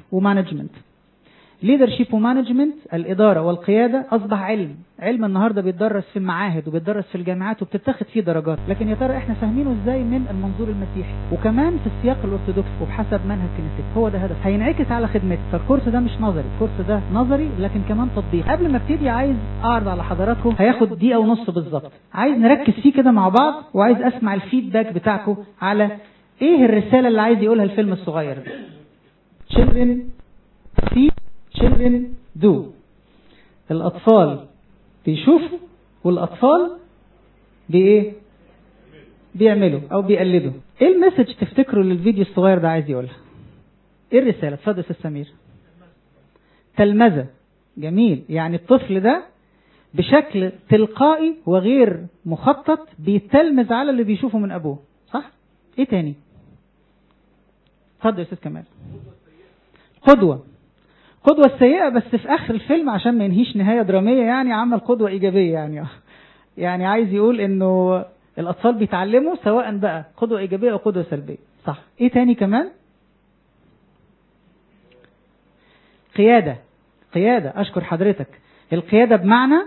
ومانجمنت ليدرشيب ومانجمنت الإدارة والقيادة أصبح علم علم النهاردة بيتدرس في المعاهد وبيتدرس في الجامعات وبتتاخد فيه درجات لكن يا ترى احنا فاهمينه ازاي من المنظور المسيحي وكمان في السياق الأرثوذكسي وبحسب منهج كنيستي هو ده هدف هينعكس على خدمتي فالكورس ده مش نظري الكورس ده نظري لكن كمان تطبيقي قبل ما ابتدي عايز أعرض على حضراتكم هياخد دقيقة ونص بالظبط عايز نركز فيه كده مع بعض وعايز أسمع الفيدباك بتاعكم على ايه الرسالة اللي عايز يقولها الفيلم الصغير ده children see children do الأطفال بيشوفوا والأطفال بإيه بيعملوا أو بيقلدوا إيه المسج تفتكروا للفيديو الصغير ده عايز يقولها إيه الرسالة اتفضل أستاذ سمير تلمذة جميل يعني الطفل ده بشكل تلقائي وغير مخطط بيتلمذ على اللي بيشوفه من أبوه صح إيه تاني اتفضل يا أستاذ كمال قدوة قدوة السيئة بس في آخر الفيلم عشان ما ينهيش نهاية درامية يعني عمل قدوة إيجابية يعني يعني عايز يقول إنه الأطفال بيتعلموا سواء بقى قدوة إيجابية أو قدوة سلبية صح إيه تاني كمان قيادة قيادة أشكر حضرتك القيادة بمعنى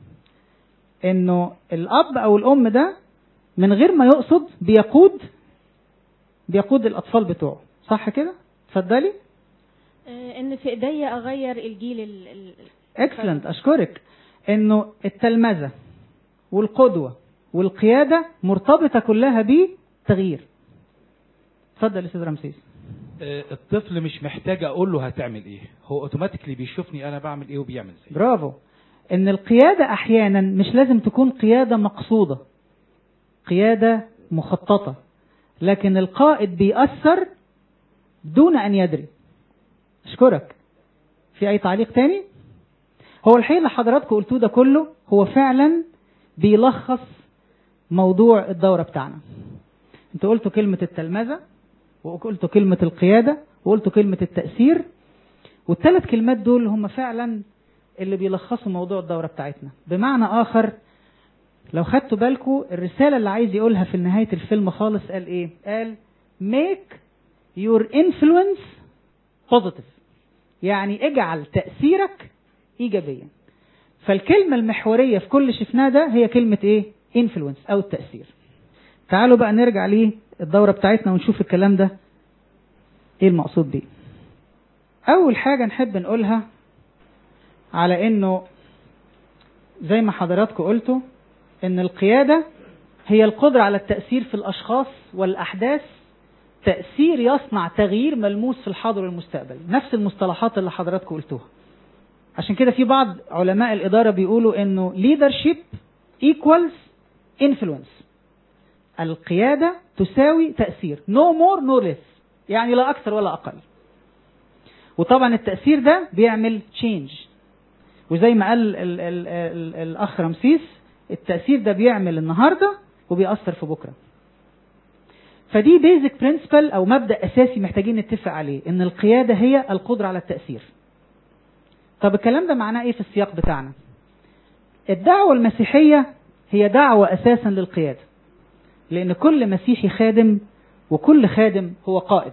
إنه الأب أو الأم ده من غير ما يقصد بيقود بيقود الأطفال بتوعه صح كده؟ اتفضلي ان في ايديا اغير الجيل ال ال اكسلنت اشكرك انه التلمذه والقدوه والقياده مرتبطه كلها بتغيير اتفضل يا استاذ رمسيس آه، الطفل مش محتاج اقول له هتعمل ايه هو اوتوماتيكلي بيشوفني انا بعمل ايه وبيعمل زي برافو ان القياده احيانا مش لازم تكون قياده مقصوده قياده مخططه لكن القائد بيأثر دون ان يدري اشكرك في اي تعليق تاني هو الحقيقه اللي حضراتكم قلتوه ده كله هو فعلا بيلخص موضوع الدوره بتاعنا انتوا قلتوا كلمه التلمذه وقلتوا كلمه القياده وقلتوا كلمه التاثير والثلاث كلمات دول هم فعلا اللي بيلخصوا موضوع الدوره بتاعتنا بمعنى اخر لو خدتوا بالكم الرساله اللي عايز يقولها في نهايه الفيلم خالص قال ايه قال make your influence positive يعني اجعل تأثيرك إيجابيا فالكلمة المحورية في كل شفناه ده هي كلمة إيه؟ influence أو التأثير تعالوا بقى نرجع ليه الدورة بتاعتنا ونشوف الكلام ده إيه المقصود بيه أول حاجة نحب نقولها على إنه زي ما حضراتكم قلتوا إن القيادة هي القدرة على التأثير في الأشخاص والأحداث تأثير يصنع تغيير ملموس في الحاضر والمستقبل نفس المصطلحات اللي حضراتكم قلتوها عشان كده في بعض علماء الإدارة بيقولوا إنه leadership equals influence القيادة تساوي تأثير no more no less يعني لا أكثر ولا أقل وطبعا التأثير ده بيعمل change وزي ما قال ال ال ال ال الأخ رمسيس التأثير ده بيعمل النهاردة وبيأثر في بكرة فدي بيزك برنسبل او مبدا اساسي محتاجين نتفق عليه ان القياده هي القدره على التاثير طب الكلام ده معناه ايه في السياق بتاعنا الدعوه المسيحيه هي دعوه اساسا للقياده لان كل مسيحي خادم وكل خادم هو قائد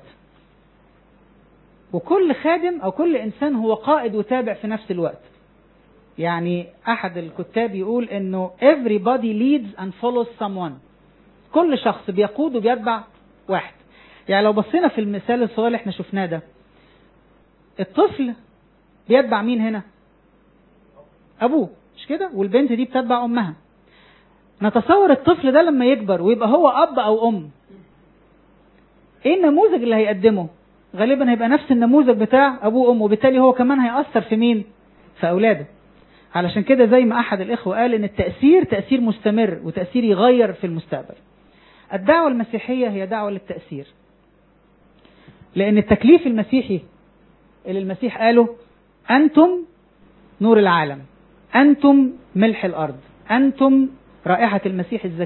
وكل خادم او كل انسان هو قائد وتابع في نفس الوقت يعني احد الكتاب يقول انه everybody leads and follows someone كل شخص بيقود وبيتبع واحد يعني لو بصينا في المثال الصغير اللي احنا شفناه ده الطفل بيتبع مين هنا ابوه مش كده والبنت دي بتتبع امها نتصور الطفل ده لما يكبر ويبقى هو اب او ام ايه النموذج اللي هيقدمه غالبا هيبقى نفس النموذج بتاع ابوه وامه وبالتالي هو كمان هيأثر في مين في اولاده علشان كده زي ما احد الاخوه قال ان التأثير تأثير مستمر وتأثير يغير في المستقبل الدعوة المسيحية هي دعوة للتأثير لأن التكليف المسيحي اللي المسيح قاله أنتم نور العالم أنتم ملح الأرض أنتم رائحة المسيح الزكية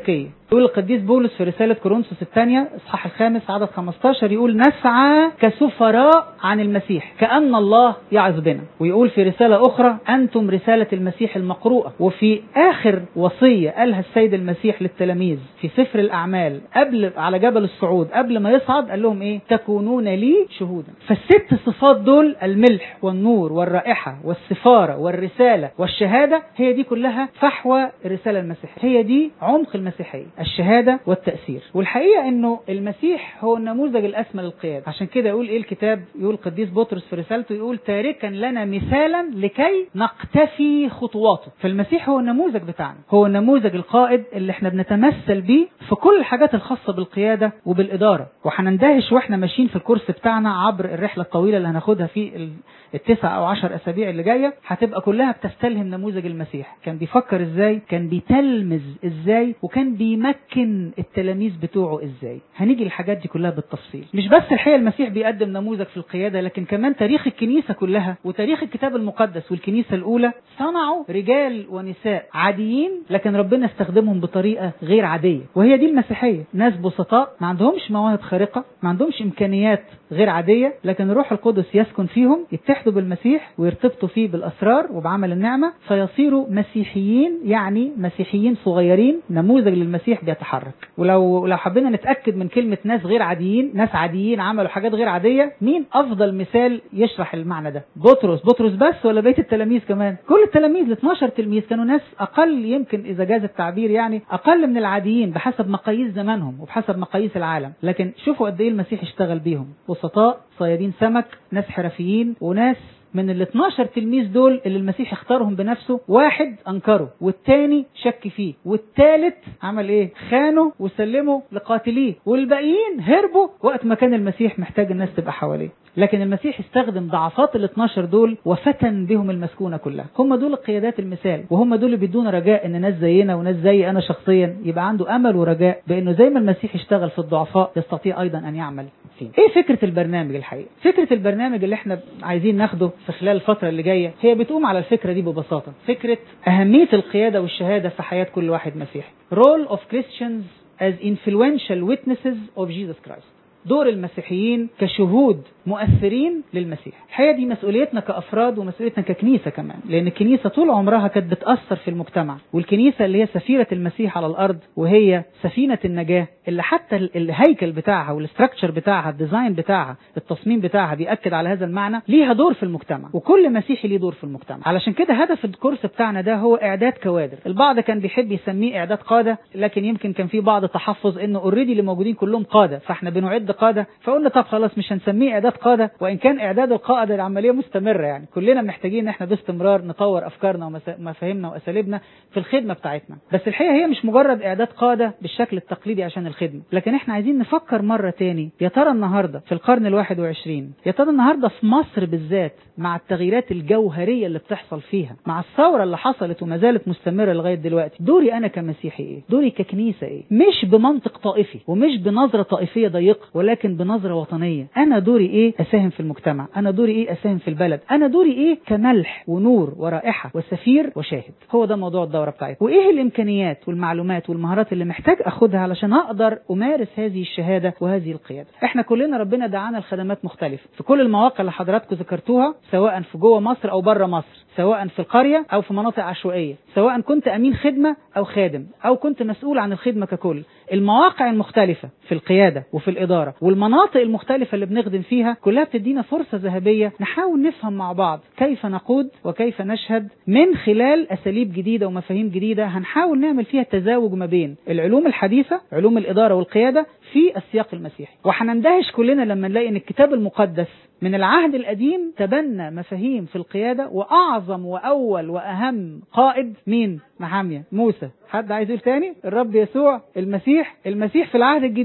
يقول القديس بولس في رسالة كورنثوس الثانية اصحاح الخامس عدد 15 يقول نسعى كسفراء عن المسيح كأن الله يعظ بنا ويقول في رسالة أخرى أنتم رسالة المسيح المقروءة وفي آخر وصية قالها السيد المسيح للتلاميذ في سفر الأعمال قبل على جبل الصعود قبل ما يصعد قال لهم إيه تكونون لي شهودا فالست صفات دول الملح والنور والرائحة والسفارة والرسالة والشهادة هي دي كلها فحوى الرسالة المسيحية هي دي عمق المسيحية الشهادة والتأثير والحقيقة انه المسيح هو النموذج الاسمى للقيادة عشان كده يقول ايه الكتاب يقول القديس بطرس في رسالته يقول تاركا لنا مثالا لكي نقتفي خطواته فالمسيح هو النموذج بتاعنا هو النموذج القائد اللي احنا بنتمثل بيه في كل الحاجات الخاصة بالقيادة وبالإدارة وهنندهش واحنا ماشيين في الكورس بتاعنا عبر الرحلة الطويلة اللي هناخدها في ال- التسع او عشر اسابيع اللي جايه هتبقى كلها بتستلهم نموذج المسيح كان بيفكر ازاي كان بيتلمذ ازاي وكان بيمكن التلاميذ بتوعه ازاي هنيجي الحاجات دي كلها بالتفصيل مش بس الحقيقه المسيح بيقدم نموذج في القياده لكن كمان تاريخ الكنيسه كلها وتاريخ الكتاب المقدس والكنيسه الاولى صنعوا رجال ونساء عاديين لكن ربنا استخدمهم بطريقه غير عاديه وهي دي المسيحيه ناس بسطاء ما عندهمش مواهب خارقه ما عندهمش امكانيات غير عاديه لكن الروح القدس يسكن فيهم يتحدوا بالمسيح ويرتبطوا فيه بالاسرار وبعمل النعمه فيصيروا مسيحيين يعني مسيحيين صغيرين نموذج للمسيح بيتحرك ولو لو حبينا نتاكد من كلمه ناس غير عاديين ناس عاديين عملوا حاجات غير عاديه مين افضل مثال يشرح المعنى ده بطرس بطرس بس ولا بقيه التلاميذ كمان كل التلاميذ ال 12 تلميذ كانوا ناس اقل يمكن اذا جاز التعبير يعني اقل من العاديين بحسب مقاييس زمانهم وبحسب مقاييس العالم لكن شوفوا قد ايه المسيح اشتغل بيهم بسطاء صيادين سمك ناس حرفيين وناس من ال 12 تلميذ دول اللي المسيح اختارهم بنفسه واحد انكره والتاني شك فيه والتالت عمل ايه خانه وسلمه لقاتليه والباقيين هربوا وقت ما كان المسيح محتاج الناس تبقى حواليه لكن المسيح استخدم ضعفات ال 12 دول وفتن بهم المسكونه كلها هم دول القيادات المثال وهم دول اللي بيدونا رجاء ان ناس زينا وناس زي انا شخصيا يبقى عنده امل ورجاء بانه زي ما المسيح اشتغل في الضعفاء يستطيع ايضا ان يعمل فيه ايه فكره البرنامج الحقيقه فكره البرنامج اللي احنا عايزين ناخده في خلال الفتره اللي جايه هي بتقوم على الفكره دي ببساطه فكره اهميه القياده والشهاده في حياه كل واحد مسيحي role of Christians as influential witnesses of Jesus Christ دور المسيحيين كشهود مؤثرين للمسيح الحقيقه دي مسؤوليتنا كافراد ومسؤوليتنا ككنيسه كمان لان الكنيسه طول عمرها كانت بتاثر في المجتمع والكنيسه اللي هي سفيره المسيح على الارض وهي سفينه النجاه اللي حتى ال- الهيكل بتاعها والاستراكشر بتاعها الديزاين بتاعها التصميم بتاعها بياكد على هذا المعنى ليها دور في المجتمع وكل مسيحي ليه دور في المجتمع علشان كده هدف الكورس بتاعنا ده هو اعداد كوادر البعض كان بيحب يسميه اعداد قاده لكن يمكن كان في بعض تحفظ انه اوريدي اللي موجودين كلهم قاده فاحنا بنعد قاده فقلنا طب خلاص مش هنسميه اعداد قاده وان كان اعداد القائد العمليه مستمره يعني كلنا محتاجين ان احنا باستمرار نطور افكارنا ومفاهيمنا واساليبنا في الخدمه بتاعتنا بس الحقيقه هي مش مجرد اعداد قاده بالشكل التقليدي عشان الخدمه لكن احنا عايزين نفكر مره تاني يا ترى النهارده في القرن الواحد وعشرين يا ترى النهارده في مصر بالذات مع التغييرات الجوهريه اللي بتحصل فيها مع الثوره اللي حصلت وما زالت مستمره لغايه دلوقتي دوري انا كمسيحي ايه دوري ككنيسه ايه مش بمنطق طائفي ومش بنظره طائفيه ضيقه ولكن بنظره وطنيه انا دوري ايه اساهم في المجتمع انا دوري ايه اساهم في البلد انا دوري ايه كملح ونور ورائحه وسفير وشاهد هو ده موضوع الدوره بتاعتنا وايه الامكانيات والمعلومات والمهارات اللي محتاج اخدها علشان اقدر امارس هذه الشهاده وهذه القياده احنا كلنا ربنا دعانا لخدمات مختلفه في كل المواقع اللي حضراتكم ذكرتوها سواء في جوه مصر او بره مصر سواء في القريه او في مناطق عشوائيه سواء كنت امين خدمه او خادم او كنت مسؤول عن الخدمه ككل المواقع المختلفه في القياده وفي الاداره والمناطق المختلفه اللي بنخدم فيها كلها بتدينا فرصه ذهبيه نحاول نفهم مع بعض كيف نقود وكيف نشهد من خلال اساليب جديده ومفاهيم جديده هنحاول نعمل فيها تزاوج ما بين العلوم الحديثه علوم الاداره والقياده في السياق المسيحي وهنندهش كلنا لما نلاقي ان الكتاب المقدس من العهد القديم تبنى مفاهيم في القيادة وأعظم وأول وأهم قائد مين؟ محامية موسى حد عايز يقول تاني؟ الرب يسوع المسيح المسيح في العهد الجديد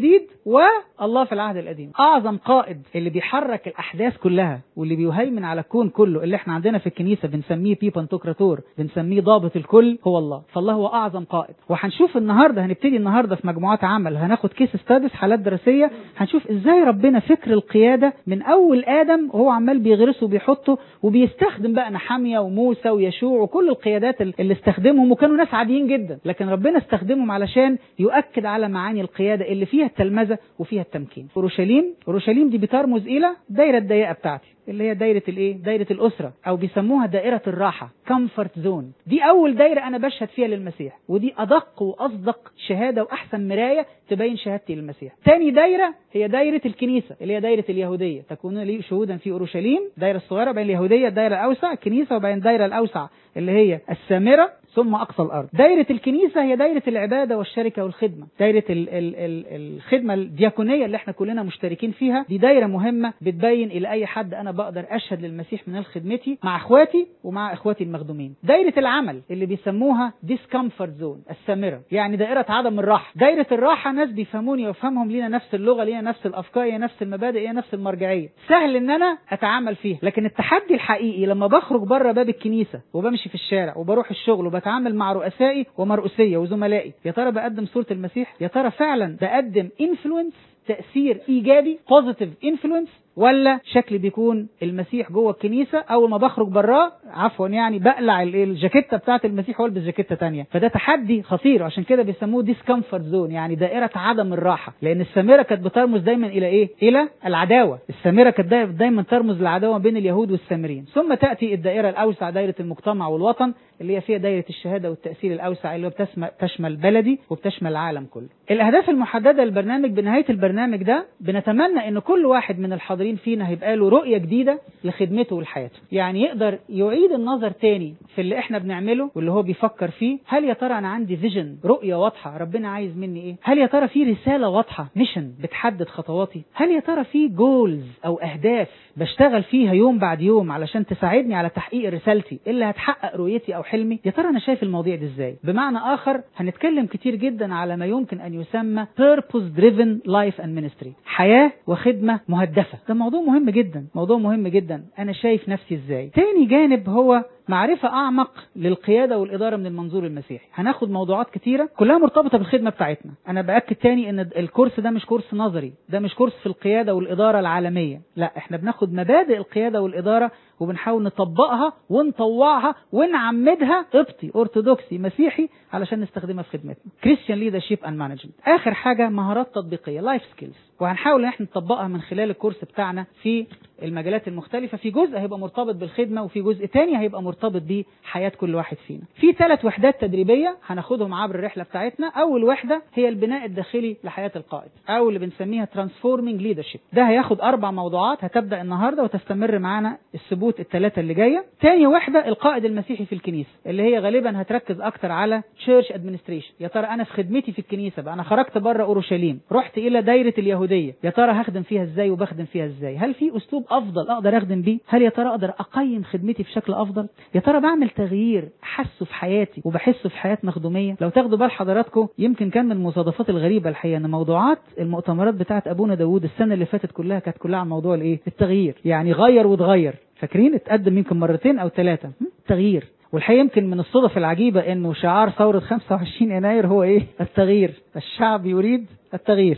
والله في العهد القديم اعظم قائد اللي بيحرك الاحداث كلها واللي بيهيمن على الكون كله اللي احنا عندنا في الكنيسه بنسميه بي بانتوكراتور بنسميه ضابط الكل هو الله فالله هو اعظم قائد وهنشوف النهارده هنبتدي النهارده في مجموعات عمل هناخد كيس ستاديز حالات دراسيه هنشوف ازاي ربنا فكر القياده من اول ادم وهو عمال بيغرسه وبيحطه وبيستخدم بقى نحاميه وموسى ويشوع وكل القيادات اللي استخدمهم وكانوا ناس عاديين جدا لكن ربنا استخدمهم علشان يؤكد على معاني القياده اللي فيها التلمذه وفيها التمكين اورشليم اورشليم دي بترمز الى الدايره الضيقه بتاعتي اللي هي دايرة الايه؟ دايرة الأسرة أو بيسموها دائرة الراحة كومفورت زون دي أول دايرة أنا بشهد فيها للمسيح ودي أدق وأصدق شهادة وأحسن مراية تبين شهادتي للمسيح تاني دايرة هي دايرة الكنيسة اللي هي دايرة اليهودية تكون لي شهودا في أورشليم دايرة الصغيرة بين اليهودية الدايرة الأوسع الكنيسة وبين الدايرة الأوسع اللي هي السامرة ثم أقصى الأرض دايرة الكنيسة هي دايرة العبادة والشركة والخدمة دايرة ال ال ال الخدمة الدياكونية اللي احنا كلنا مشتركين فيها دي دايرة مهمة بتبين إلى أي حد أنا بقدر أشهد للمسيح من خدمتي مع إخواتي ومع إخواتي المخدومين دايرة العمل اللي بيسموها discomfort زون السامرة يعني دائرة عدم الراحة دايرة الراحة ناس بيفهموني ويفهمهم لينا نفس اللغة لينا نفس الأفكار لينا نفس المبادئ لينا نفس المرجعية سهل إن أنا أتعامل فيها لكن التحدي الحقيقي لما بخرج بره باب الكنيسة وبمشي في الشارع وبروح الشغل وبتعامل مع رؤسائي ومرؤوسية وزملائي يا ترى بقدم صورة المسيح يا ترى فعلا بقدم انفلونس تأثير إيجابي بوزيتيف انفلونس ولا شكل بيكون المسيح جوه الكنيسة أول ما بخرج براه عفوا يعني بقلع الجاكيتة بتاعت المسيح والبس جاكيتة تانية فده تحدي خطير عشان كده بيسموه ديسكمفورت زون يعني دائرة عدم الراحة لأن السامرة كانت بترمز دايما إلى إيه؟ إلى العداوة السامرة كانت دايما ترمز للعداوة بين اليهود والسامريين ثم تأتي الدائرة الأوسع دائرة المجتمع والوطن اللي هي فيها دايرة الشهادة والتأثير الأوسع اللي هو بتشمل بلدي وبتشمل العالم كله الأهداف المحددة للبرنامج بنهاية البرنامج ده بنتمنى إن كل واحد من الحاضرين فينا هيبقى له رؤية جديدة لخدمته ولحياته يعني يقدر يعيد النظر تاني في اللي احنا بنعمله واللي هو بيفكر فيه هل يا ترى أنا عندي فيجن رؤية واضحة ربنا عايز مني إيه هل يا ترى في رسالة واضحة ميشن بتحدد خطواتي هل يا ترى في جولز أو أهداف بشتغل فيها يوم بعد يوم علشان تساعدني على تحقيق رسالتي اللي هتحقق رؤيتي أو حلمي يا ترى أنا شايف المواضيع دي إزاي بمعنى آخر هنتكلم كتير جدا على ما يمكن أن يسمى purpose driven life and ministry حياة وخدمة مهدفة ده موضوع مهم جدا موضوع مهم جدا أنا شايف نفسي إزاي تاني جانب هو معرفة أعمق للقيادة والإدارة من المنظور المسيحي هناخد موضوعات كتيرة كلها مرتبطة بالخدمة بتاعتنا أنا بأكد تاني إن الكورس ده مش كورس نظري ده مش كورس في القيادة والإدارة العالمية لا إحنا بناخد مبادئ القيادة والإدارة وبنحاول نطبقها ونطوعها ونعمدها قبطي أرثوذكسي مسيحي علشان نستخدمها في خدمتنا كريستيان ليدرشيب اند مانجمنت آخر حاجة مهارات تطبيقية لايف سكيلز وهنحاول ان احنا نطبقها من خلال الكورس بتاعنا في المجالات المختلفة في جزء هيبقى مرتبط بالخدمة وفي جزء تاني هيبقى مرتبط بحياة كل واحد فينا في ثلاث وحدات تدريبية هناخدهم عبر الرحلة بتاعتنا أول وحدة هي البناء الداخلي لحياة القائد أو اللي بنسميها ترانسفورمينج ليدرشيب ده هياخد أربع موضوعات هتبدأ النهاردة وتستمر معانا الثبوت الثلاثة اللي جاية تاني وحدة القائد المسيحي في الكنيسة اللي هي غالبا هتركز أكتر على تشيرش ادمنستريشن يا ترى أنا في خدمتي في الكنيسة بقى أنا خرجت بره أورشليم رحت إلى دايرة اليهودية يا ترى هخدم فيها إزاي وبخدم فيها إزاي هل في أسلوب أفضل أقدر أخدم بيه هل يا ترى أقدر أقيم خدمتي بشكل أفضل يا ترى بعمل تغيير أحسه في حياتي وبحسه في حياة مخدومية لو تاخدوا بال حضراتكم يمكن كان من المصادفات الغريبة الحقيقة أن موضوعات المؤتمرات بتاعت أبونا داوود السنة اللي فاتت كلها كانت كلها عن موضوع الإيه التغيير يعني غير وتغير فاكرين اتقدم يمكن مرتين أو ثلاثة تغيير والحقيقة يمكن من الصدف العجيبة انه شعار ثورة 25 يناير هو ايه التغيير الشعب يريد التغيير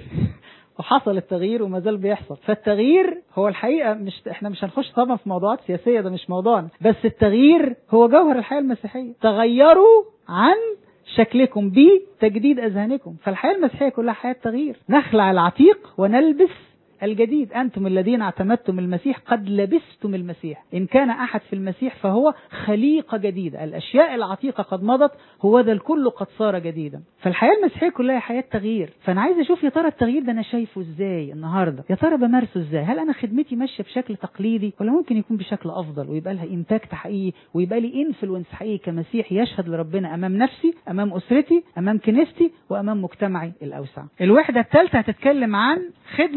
وحصل التغيير وما زال بيحصل فالتغيير هو الحقيقة مش احنا مش هنخش طبعا في موضوعات سياسية ده مش موضوعنا بس التغيير هو جوهر الحياة المسيحية تغيروا عن شكلكم بتجديد أذهانكم فالحياة المسيحية كلها حياة تغيير نخلع العتيق ونلبس الجديد أنتم الذين اعتمدتم المسيح قد لبستم المسيح إن كان أحد في المسيح فهو خليقة جديدة الأشياء العتيقة قد مضت هو ذا الكل قد صار جديدا فالحياة المسيحية كلها حياة تغيير فأنا عايز أشوف يا ترى التغيير ده أنا شايفه إزاي النهاردة يا ترى بمارسه إزاي هل أنا خدمتي ماشية بشكل تقليدي ولا ممكن يكون بشكل أفضل ويبقى لها إمباكت حقيقي ويبقى لي إنفلونس حقيقي كمسيح يشهد لربنا أمام نفسي أمام أسرتي أمام كنيستي وأمام مجتمعي الأوسع الوحدة الثالثة هتتكلم عن خدمة التنمية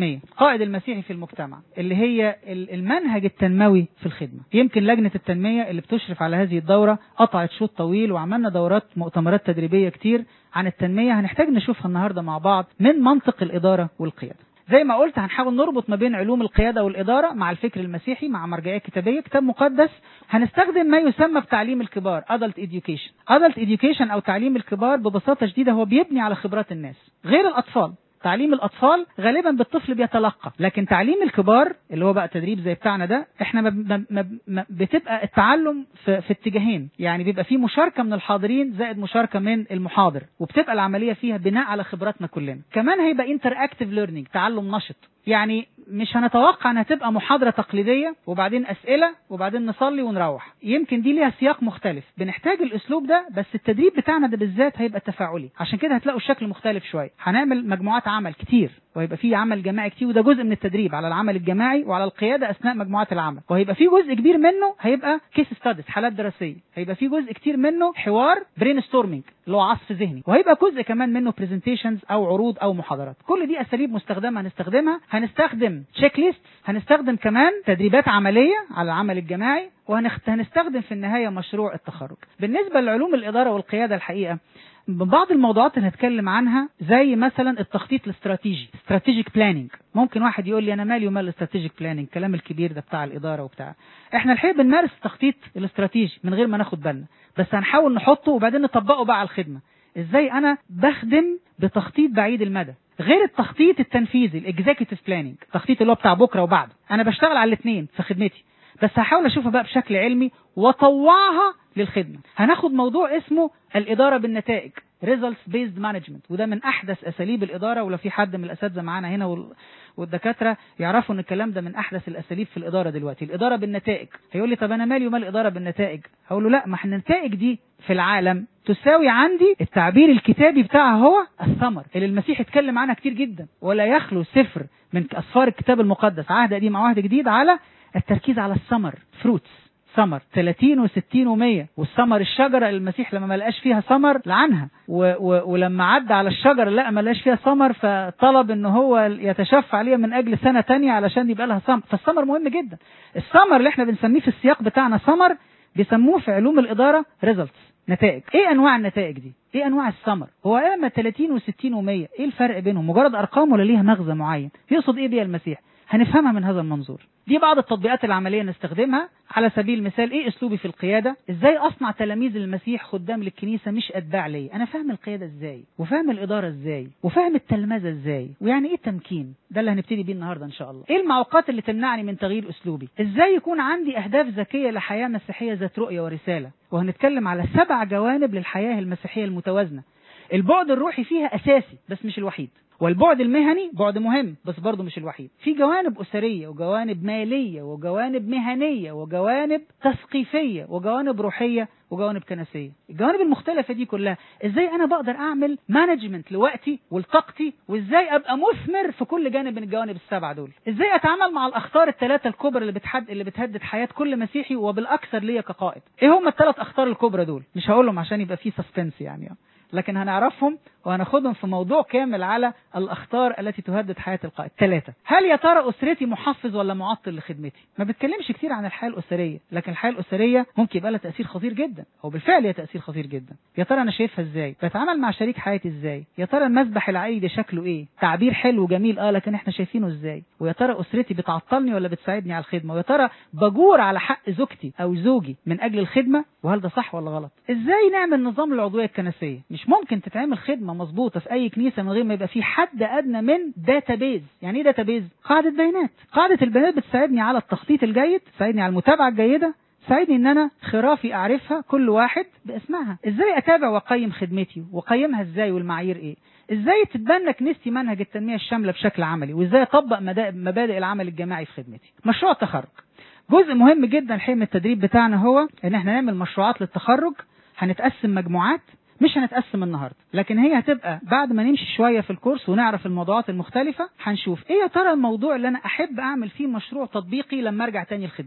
التنمية القائد المسيحي في المجتمع اللي هي ال- المنهج التنموي في الخدمة يمكن لجنة التنمية اللي بتشرف على هذه الدورة قطعت شوط طويل وعملنا دورات مؤتمرات تدريبية كتير عن التنمية هنحتاج نشوفها النهاردة مع بعض من منطق الإدارة والقيادة زي ما قلت هنحاول نربط ما بين علوم القيادة والإدارة مع الفكر المسيحي مع مرجعية كتابية كتاب مقدس هنستخدم ما يسمى بتعليم الكبار Adult Education Adult Education أو تعليم الكبار ببساطة شديدة هو بيبني على خبرات الناس غير الأطفال تعليم الأطفال غالبا بالطفل بيتلقى لكن تعليم الكبار اللي هو بقى تدريب زي بتاعنا ده احنا ما ما ما ما بتبقى التعلم في, في اتجاهين يعني بيبقى في مشاركة من الحاضرين زائد مشاركة من المحاضر وبتبقى العملية فيها بناء على خبراتنا كلنا كمان هيبقى انتر اكتيف تعلم نشط يعني مش هنتوقع انها تبقى محاضرة تقليدية وبعدين اسئلة وبعدين نصلي ونروح يمكن دي ليها سياق مختلف بنحتاج الاسلوب ده بس التدريب بتاعنا ده بالذات هيبقى تفاعلي عشان كده هتلاقوا الشكل مختلف شوية هنعمل مجموعات عمل كتير وهيبقى فيه عمل جماعي كتير وده جزء من التدريب على العمل الجماعي وعلى القيادة اثناء مجموعات العمل وهيبقى فيه جزء كبير منه هيبقى كيس ستاديز حالات دراسية هيبقى فيه جزء كتير منه حوار برين ستورمينج اللي هو عصف ذهني وهيبقى جزء كمان منه برزنتيشنز او عروض او محاضرات كل دي اساليب مستخدمه هنستخدمها هنستخدم تشيك ليست هنستخدم كمان تدريبات عمليه على العمل الجماعي وهنستخدم في النهايه مشروع التخرج بالنسبه لعلوم الاداره والقياده الحقيقه من بعض الموضوعات اللي هنتكلم عنها زي مثلا التخطيط الاستراتيجي استراتيجيك بلاننج ممكن واحد يقول لي انا مالي ومال الاستراتيجيك بلاننج الكلام الكبير ده بتاع الاداره وبتاع احنا الحقيقه بنمارس التخطيط الاستراتيجي من غير ما ناخد بالنا بس هنحاول نحطه وبعدين نطبقه بقى على الخدمه ازاي انا بخدم بتخطيط بعيد المدى غير التخطيط التنفيذي الاكزيكتيف بلاننج التخطيط اللي هو بتاع بكره وبعده انا بشتغل على الاثنين في خدمتي بس هحاول اشوفها بقى بشكل علمي واطوعها للخدمه هناخد موضوع اسمه الاداره بالنتائج results based management وده من احدث اساليب الاداره ولو في حد من الاساتذه معانا هنا وال... والدكاتره يعرفوا ان الكلام ده من احدث الاساليب في الاداره دلوقتي الاداره بالنتائج هيقول لي طب انا مالي ومال الاداره بالنتائج هقول له لا ما احنا النتائج دي في العالم تساوي عندي التعبير الكتابي بتاعها هو الثمر اللي المسيح اتكلم عنها كتير جدا ولا يخلو سفر من اسفار الكتاب المقدس عهد قديم او عهد جديد على التركيز على الثمر فروتس ثمر 30 و60 و100 والثمر الشجره اللي المسيح لما ما لقاش فيها ثمر لعنها و و ولما عدى على الشجره لا ما لقاش فيها ثمر فطلب ان هو يتشفع عليها من اجل سنه تانية علشان يبقى لها ثمر فالثمر مهم جدا الثمر اللي احنا بنسميه في السياق بتاعنا ثمر بيسموه في علوم الاداره ريزلتس نتائج ايه انواع النتائج دي ايه انواع الثمر هو اما 30 و60 و100 ايه الفرق بينهم مجرد ارقام ولا ليها مغزى معين يقصد ايه بيها المسيح هنفهمها من هذا المنظور دي بعض التطبيقات العملية نستخدمها على سبيل المثال ايه اسلوبي في القيادة ازاي اصنع تلاميذ المسيح خدام للكنيسة مش اتباع لي انا فاهم القيادة ازاي وفاهم الادارة ازاي وفاهم التلمذة ازاي ويعني ايه تمكين ده اللي هنبتدي بيه النهاردة ان شاء الله ايه المعوقات اللي تمنعني من تغيير اسلوبي ازاي يكون عندي اهداف ذكية لحياة مسيحية ذات رؤية ورسالة وهنتكلم على سبع جوانب للحياة المسيحية المتوازنة البعد الروحي فيها اساسي بس مش الوحيد والبعد المهني بعد مهم بس برضه مش الوحيد في جوانب أسرية وجوانب مالية وجوانب مهنية وجوانب تثقيفية وجوانب روحية وجوانب كنسية الجوانب المختلفة دي كلها ازاي انا بقدر اعمل مانجمنت لوقتي ولطاقتي وازاي ابقى مثمر في كل جانب من الجوانب السبعة دول ازاي اتعامل مع الاخطار الثلاثة الكبرى اللي بتحد اللي بتهدد حياة كل مسيحي وبالاكثر ليا كقائد ايه هم الثلاث اخطار الكبرى دول مش هقولهم عشان يبقى في سسبنس يعني لكن هنعرفهم وهناخدهم في موضوع كامل على الأخطار التي تهدد حياة القائد ثلاثة هل يا ترى أسرتي محفز ولا معطل لخدمتي ما بتكلمش كتير عن الحياة الأسرية لكن الحياة الأسرية ممكن يبقى لها تأثير خطير جدا أو بالفعل ليها تأثير خطير جدا يا ترى أنا شايفها إزاي بتعامل مع شريك حياتي إزاي يا ترى المسبح العائلي ده شكله إيه تعبير حلو وجميل آه لكن إحنا شايفينه إزاي ويا ترى أسرتي بتعطلني ولا بتساعدني على الخدمة ويا ترى بجور على حق زوجتي أو زوجي من أجل الخدمة وهل ده صح ولا غلط ازاي نعمل نظام العضوية الكنسية مش ممكن تتعمل خدمة مظبوطة في أي كنيسة من غير ما يبقى في حد أدنى من داتابيز يعني إيه داتابيز قاعدة بيانات قاعدة البيانات بتساعدني على التخطيط الجيد تساعدني على المتابعة الجيدة تساعدني ان انا خرافي اعرفها كل واحد باسمها ازاي اتابع واقيم خدمتي واقيمها ازاي والمعايير ايه ازاي تتبنى كنيستي منهج التنميه الشامله بشكل عملي وازاي اطبق مبادئ العمل الجماعي في خدمتي مشروع التخرج جزء مهم جدا الحقيقه من التدريب بتاعنا هو ان احنا نعمل مشروعات للتخرج هنتقسم مجموعات مش هنتقسم النهارده لكن هي هتبقى بعد ما نمشي شويه في الكورس ونعرف الموضوعات المختلفه هنشوف ايه يا ترى الموضوع اللي انا احب اعمل فيه مشروع تطبيقي لما ارجع تاني لخدمتي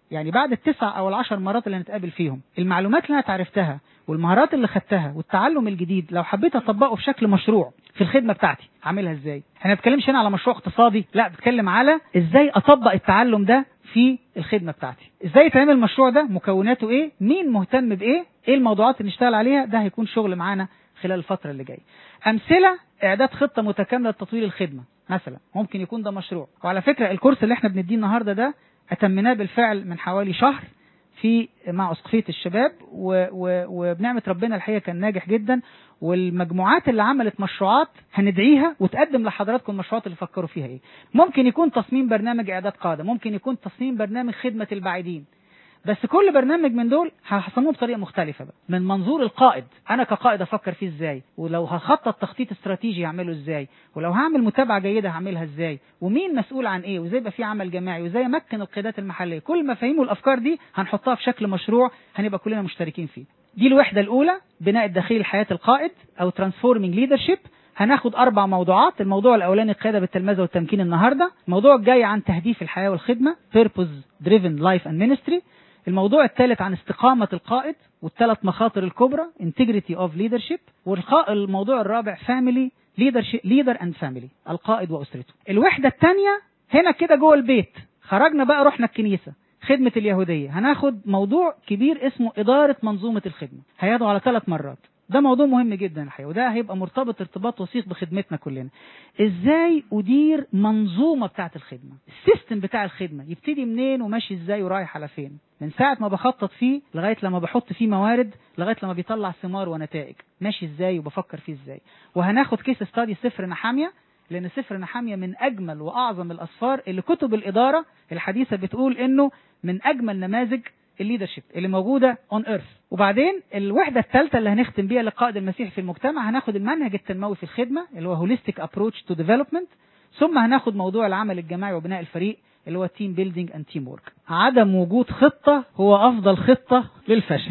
يعني بعد التسع او العشر مرات اللي هنتقابل فيهم المعلومات اللي انا اتعرفتها والمهارات اللي خدتها والتعلم الجديد لو حبيت اطبقه في شكل مشروع في الخدمه بتاعتي اعملها ازاي احنا ما بنتكلمش هنا على مشروع اقتصادي لا بتكلم على ازاي اطبق التعلم ده في الخدمه بتاعتي ازاي يتعمل المشروع ده مكوناته ايه مين مهتم بايه ايه الموضوعات اللي نشتغل عليها ده هيكون شغل معانا خلال الفتره اللي جايه امثله اعداد خطه متكامله لتطوير الخدمه مثلا ممكن يكون ده مشروع وعلى فكره الكورس اللي احنا بنديه النهارده ده اتمناه بالفعل من حوالي شهر في مع اسقفيه الشباب و و وبنعمه ربنا الحقيقه كان ناجح جدا والمجموعات اللي عملت مشروعات هندعيها وتقدم لحضراتكم المشروعات اللي فكروا فيها ايه ممكن يكون تصميم برنامج اعداد قاده ممكن يكون تصميم برنامج خدمه البعيدين بس كل برنامج من دول هصممه بطريقه مختلفه بقى من منظور القائد انا كقائد افكر فيه ازاي ولو هخطط تخطيط استراتيجي هعمله ازاي ولو هعمل متابعه جيده هعملها ازاي ومين مسؤول عن ايه وازاي يبقى في عمل جماعي وازاي امكن القيادات المحليه كل المفاهيم والافكار دي هنحطها في شكل مشروع هنبقى كلنا مشتركين فيه دي الوحده الاولى بناء الداخلي لحياه القائد او ترانسفورمينج ليدرشيب هناخد اربع موضوعات الموضوع الاولاني القياده بالتلمذه والتمكين النهارده الموضوع الجاي عن تهديف الحياه والخدمه purpose driven life and ministry الموضوع الثالث عن استقامة القائد والثلاث مخاطر الكبرى integrity of leadership والموضوع الرابع family leadership leader and family القائد وأسرته الوحدة الثانية هنا كده جوه البيت خرجنا بقى رحنا الكنيسة خدمة اليهودية هناخد موضوع كبير اسمه إدارة منظومة الخدمة هياخده على ثلاث مرات ده موضوع مهم جدا الحقيقة وده هيبقى مرتبط ارتباط وثيق بخدمتنا كلنا ازاي ادير منظومة بتاعة الخدمة السيستم بتاع الخدمة يبتدي منين وماشي ازاي ورايح على فين من ساعة ما بخطط فيه لغاية لما بحط فيه موارد لغاية لما بيطلع ثمار ونتائج ماشي ازاي وبفكر فيه ازاي وهناخد كيس ستادي سفر نحامية لأن سفر نحامية من أجمل وأعظم الأسفار اللي كتب الإدارة الحديثة بتقول إنه من أجمل نماذج الليدرشيب اللي موجودة اون ايرث وبعدين الوحدة الثالثة اللي هنختم بيها لقائد المسيح في المجتمع هناخد المنهج التنموي في الخدمة اللي هو هوليستيك ابروتش تو ديفلوبمنت ثم هناخد موضوع العمل الجماعي وبناء الفريق اللي هو تيم بيلدينج اند تيم ورك عدم وجود خطة هو أفضل خطة للفشل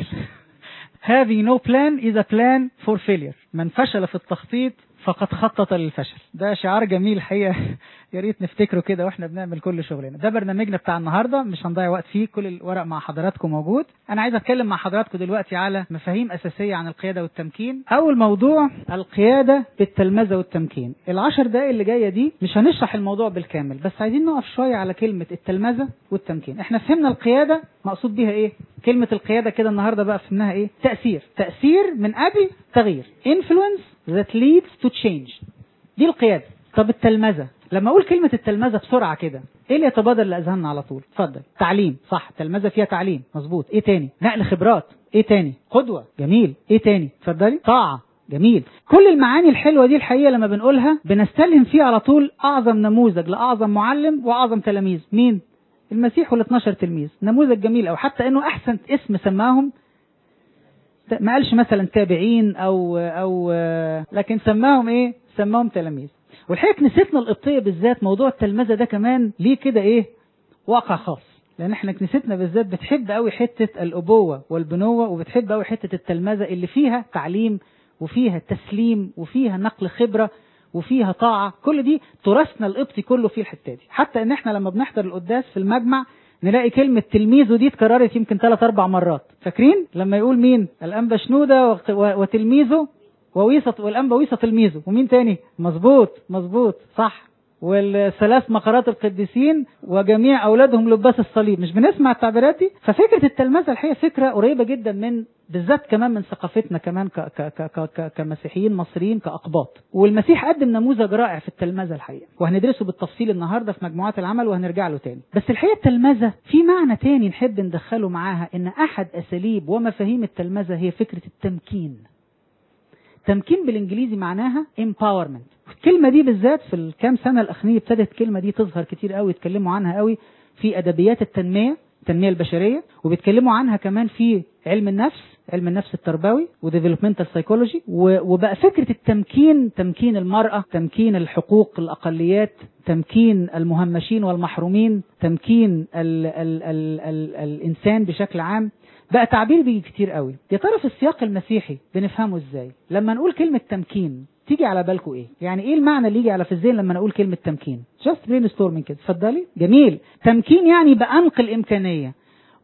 having no plan is a plan for failure من فشل في التخطيط فقد خطط للفشل ده شعار جميل الحقيقه يا ريت نفتكره كده واحنا بنعمل كل شغلنا ده برنامجنا بتاع النهارده مش هنضيع وقت فيه كل الورق مع حضراتكم موجود انا عايز اتكلم مع حضراتكم دلوقتي على مفاهيم اساسيه عن القياده والتمكين اول موضوع القياده بالتلمذه والتمكين العشر دقائق اللي جايه دي مش هنشرح الموضوع بالكامل بس عايزين نقف شويه على كلمه التلمذه والتمكين احنا فهمنا القياده مقصود بيها ايه كلمه القياده كده النهارده بقى فهمناها ايه تاثير تاثير من ابي تغيير influence that leads to change دي القيادة طب التلمذة لما اقول كلمة التلمذة بسرعة كده ايه اللي يتبادر لاذهاننا على طول اتفضل تعليم صح التلمذة فيها تعليم مظبوط ايه تاني نقل خبرات ايه تاني قدوة جميل ايه تاني اتفضلي طاعة جميل كل المعاني الحلوة دي الحقيقة لما بنقولها بنستلهم فيها على طول أعظم نموذج لأعظم معلم وأعظم تلاميذ مين؟ المسيح وال 12 تلميذ نموذج جميل أو حتى أنه أحسن اسم سماهم ما قالش مثلا تابعين او او لكن سماهم ايه سماهم تلاميذ والحقيقه كنيستنا القبطيه بالذات موضوع التلمذه ده كمان ليه كده ايه واقع خاص لان احنا كنيستنا بالذات بتحب قوي حته الابوه والبنوه وبتحب قوي حته التلمذه اللي فيها تعليم وفيها تسليم وفيها نقل خبره وفيها طاعه كل دي تراثنا القبطي كله في الحته دي حتى ان احنا لما بنحضر القداس في المجمع نلاقي كلمة تلميذه دي اتكررت يمكن ثلاث أربع مرات فاكرين لما يقول مين الأنبا شنودة وتلميذه وويصة والأنبا ويصة تلميذه ومين تاني مظبوط مظبوط صح والثلاث مقرات القديسين وجميع أولادهم لباس الصليب مش بنسمع التعبيرات دي ففكرة التلمذة الحقيقة فكرة قريبة جدا من بالذات كمان من ثقافتنا كمان ك ك ك ك كمسيحيين مصريين كأقباط والمسيح قدم نموذج رائع في التلمذة الحقيقة وهندرسه بالتفصيل النهاردة في مجموعات العمل وهنرجع له تاني بس الحقيقة التلمذة في معنى تاني نحب ندخله معاها ان احد اساليب ومفاهيم التلمذة هي فكرة التمكين تمكين بالانجليزي معناها empowerment الكلمة دي بالذات في الكام سنة الأخرانية ابتدت الكلمة دي تظهر كتير قوي يتكلموا عنها قوي في أدبيات التنمية التنمية البشرية وبيتكلموا عنها كمان في علم النفس علم النفس التربوي وديفلوبمنتال سايكولوجي وبقى فكرة التمكين تمكين المرأة تمكين الحقوق الأقليات تمكين المهمشين والمحرومين تمكين ال ال ال ال الإنسان بشكل عام بقى تعبير بيجي كتير قوي يا ترى في السياق المسيحي بنفهمه ازاي لما نقول كلمة تمكين تيجي على بالكم ايه يعني ايه المعنى اللي يجي على في الذهن لما نقول كلمة تمكين جاست برين ستورمينج كده اتفضلي جميل تمكين يعني بأنقل إمكانية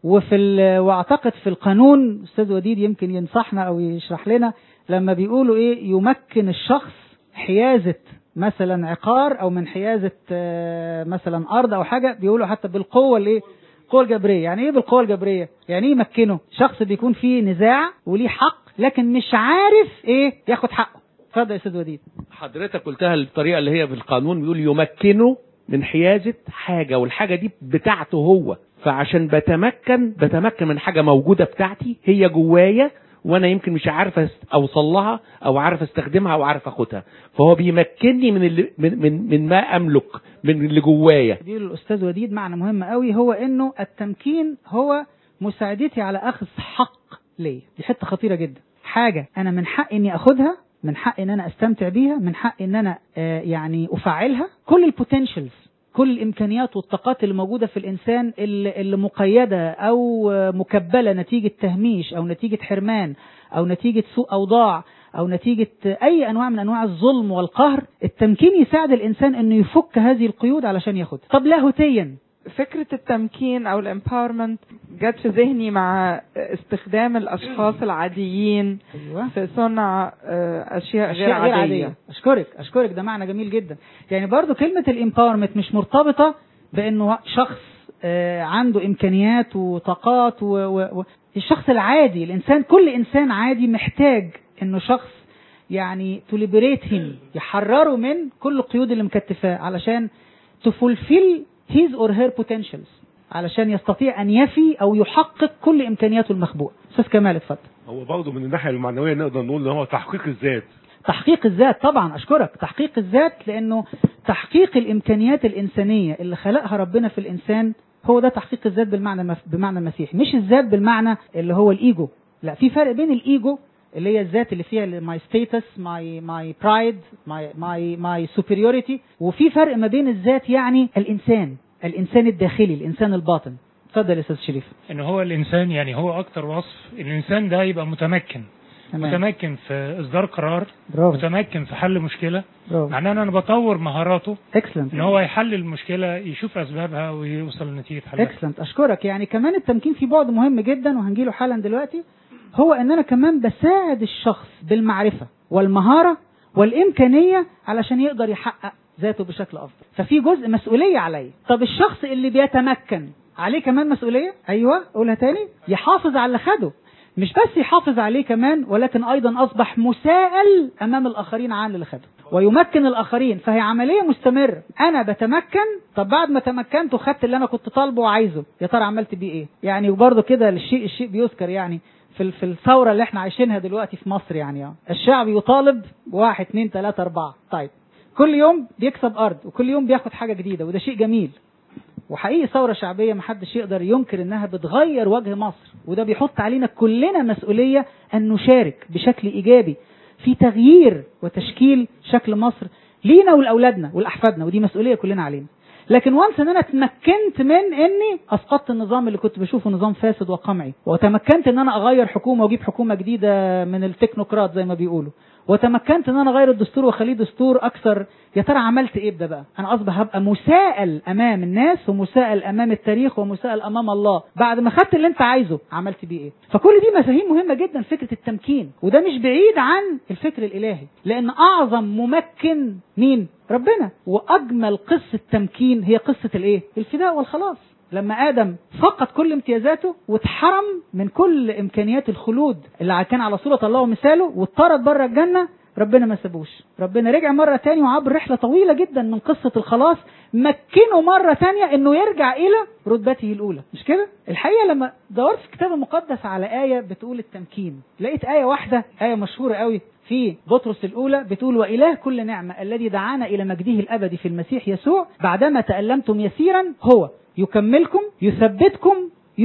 وفي ال- واعتقد في القانون استاذ وديد يمكن ينصحنا او يشرح لنا لما بيقولوا ايه يمكن الشخص حيازة مثلا عقار او من حيازة آه، مثلا ارض او حاجة بيقولوا حتى بالقوة الايه القوة الجبرية يعني ايه بالقوة الجبرية يعني ايه يمكنه شخص بيكون فيه نزاع وليه حق لكن مش عارف ايه ياخد حقه اتفضل يا استاذ وديد حضرتك قلتها الطريقة اللي هي بالقانون بيقول يمكنه من حيازة حاجة والحاجة دي بتاعته هو فعشان بتمكن بتمكن من حاجة موجودة بتاعتي هي جوايا وانا يمكن مش عارف أس- اوصل لها او عارف استخدمها او عارف اخدها فهو بيمكنني من اللي من من, من ما املك من اللي جوايا بيقول الاستاذ وديد معنى مهم قوي هو انه التمكين هو مساعدتي على اخذ حق ليا دي حته خطيره جدا حاجه انا من حقي اني اخدها من حقي ان انا استمتع بيها من حقي ان انا آه، يعني افعلها كل البوتنشالز كل الامكانيات والطاقات اللي موجوده في الانسان اللي, اللي مقيده او آه، مكبله نتيجه تهميش او نتيجه حرمان او نتيجه سوء اوضاع او نتيجه اي انواع من انواع الظلم والقهر التمكين يساعد الانسان انه يفك هذه القيود علشان ياخدها طب لاهوتيا فكرة التمكين أو الامباورمنت جت في ذهني مع استخدام الأشخاص العاديين ايوه في صنع آه، أشياء غير اشياء غير عادية عاديه اشكرك اشكرك ده معنى جميل جدا يعني برضو كلمه الامباورمنت مش مرتبطه بانه شخص آه، عنده امكانيات وطاقات و... و... و... الشخص العادي الانسان كل انسان عادي محتاج انه شخص يعني to liberate him يحرره من كل القيود اللي مكتفاه علشان to fulfill his or her potentials علشان يستطيع ان يفي او يحقق كل امكانياته المخبوءه استاذ كمال اتفضل هو برضه من الناحيه المعنويه نقدر نقول ان هو تحقيق الذات تحقيق الذات طبعا اشكرك تحقيق الذات لانه تحقيق الامكانيات الانسانيه اللي خلقها ربنا في الانسان هو ده تحقيق الذات بالمعنى المف... بمعنى المسيحي مش الذات بالمعنى اللي هو الايجو لا في فرق بين الايجو اللي هي الذات اللي فيها ماي ستيتس ماي ماي برايد ماي ماي ماي سوبريوريتي وفي فرق ما بين الذات يعني الانسان الانسان الداخلي الانسان الباطن اتفضل يا استاذ شريف ان هو الانسان يعني هو اكتر وصف الانسان ده يبقى متمكن تمام متمكن في اصدار قرار برافو متمكن في حل مشكله برافو معناه ان انا بطور مهاراته اكسلنت ان هو يحل المشكله يشوف اسبابها ويوصل لنتيجه حلها اكسلنت اشكرك يعني كمان التمكين في بعد مهم جدا وهنجيله حالا دلوقتي هو ان انا كمان بساعد الشخص بالمعرفه والمهاره والامكانيه علشان يقدر يحقق ذاته بشكل افضل ففي جزء مسؤوليه عليا طب الشخص اللي بيتمكن عليه كمان مسؤوليه ايوه قولها تاني يحافظ على اللي خده مش بس يحافظ عليه كمان ولكن ايضا اصبح مساءل امام الاخرين عن اللي خده ويمكن الاخرين فهي عمليه مستمره انا بتمكن طب بعد ما تمكنت وخدت اللي انا كنت طالبه وعايزه يا ترى عملت بيه ايه يعني وبرضه كده الشيء الشيء بيذكر يعني في ال- في الثوره اللي احنا عايشينها دلوقتي في مصر يعني اه الشعب يطالب بواحد اتنين تلاته اربعه طيب كل يوم بيكسب ارض وكل يوم بياخد حاجه جديده وده شيء جميل وحقيقي ثورة شعبية محدش يقدر ينكر انها بتغير وجه مصر وده بيحط علينا كلنا مسؤولية ان نشارك بشكل ايجابي في تغيير وتشكيل شكل مصر لينا ولاولادنا ولاحفادنا ودي مسؤولية كلنا علينا لكن وانس ان انا اتمكنت من اني اسقطت النظام اللي كنت بشوفه نظام فاسد وقمعي وتمكنت ان انا اغير حكومه واجيب حكومه جديده من التكنوقراط زي ما بيقولوا وتمكنت ان انا اغير الدستور واخليه دستور اكثر يا ترى عملت ايه بده بقى انا اصبح هبقى مساءل امام الناس ومساءل امام التاريخ ومساءل امام الله بعد ما خدت اللي انت عايزه عملت بيه ايه فكل دي مفاهيم مهمه جدا فكره التمكين وده مش بعيد عن الفكر الالهي لان اعظم ممكن مين ربنا واجمل قصه تمكين هي قصه الايه الفداء والخلاص لما ادم فقد كل امتيازاته واتحرم من كل امكانيات الخلود اللي كان على صوره الله ومثاله واتطرد بره الجنه ربنا ما سابوش ربنا رجع مرة تاني وعبر رحلة طويلة جدا من قصة الخلاص مكنه مرة تانية انه يرجع الى رتبته الاولى مش كده الحقيقة لما دورت في الكتاب المقدس على آية بتقول التمكين لقيت آية واحدة آية مشهورة قوي في بطرس الأولى بتقول وإله كل نعمة الذي دعانا إلى مجده الأبدي في المسيح يسوع بعدما تألمتم يسيرا هو يكملكم يثبتكم